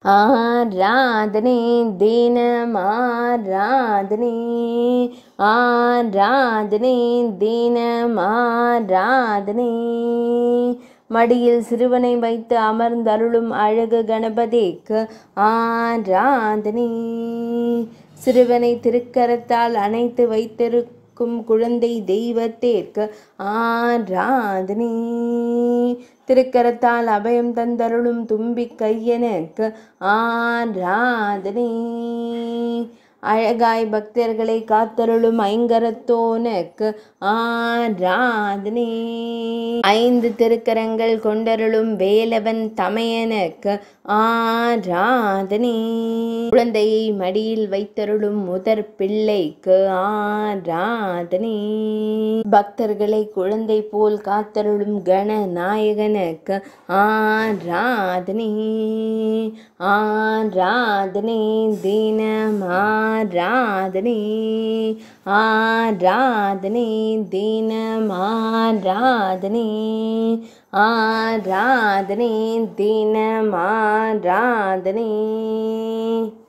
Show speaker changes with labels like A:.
A: ஆராதனை தினம் ஆராதனை ஆராதனை தினம் ஆராதனை மடியில் சிறுவனை வைத்து அமர்ந்தருளும் அழகு கணபதிக்கு ஆராதனை சிறுவனை திருக்கரத்தால் அணைத்து வைத்திருக்கும் குழந்தை தெய்வத்திற்கு ஆராதனை திருக்கரத்தால் அபயம் தந்தருளும் தும்பி கையனுக்கு ஆராதனை அழகாய் பக்தர்களை காத்தருளும் ஐங்கரத்தோனுக்கு ஆராதனை ஐந்து திருக்கரங்கள் கொண்டருளும் வேலவன் தமையனுக்கு ஆராதனை குழந்தையை மடியில் வைத்தருளும் முதற் பிள்ளைக்கு ஆராதனை பக்தர்களை குழந்தை போல் காத்தருளும் கணநாயகனுக்கு ஆராதனை ஆராதனை தினம் ஆராதனை ஆராதனை தினம் ஆராதனை ஆராதனை தினம் ஆராதனை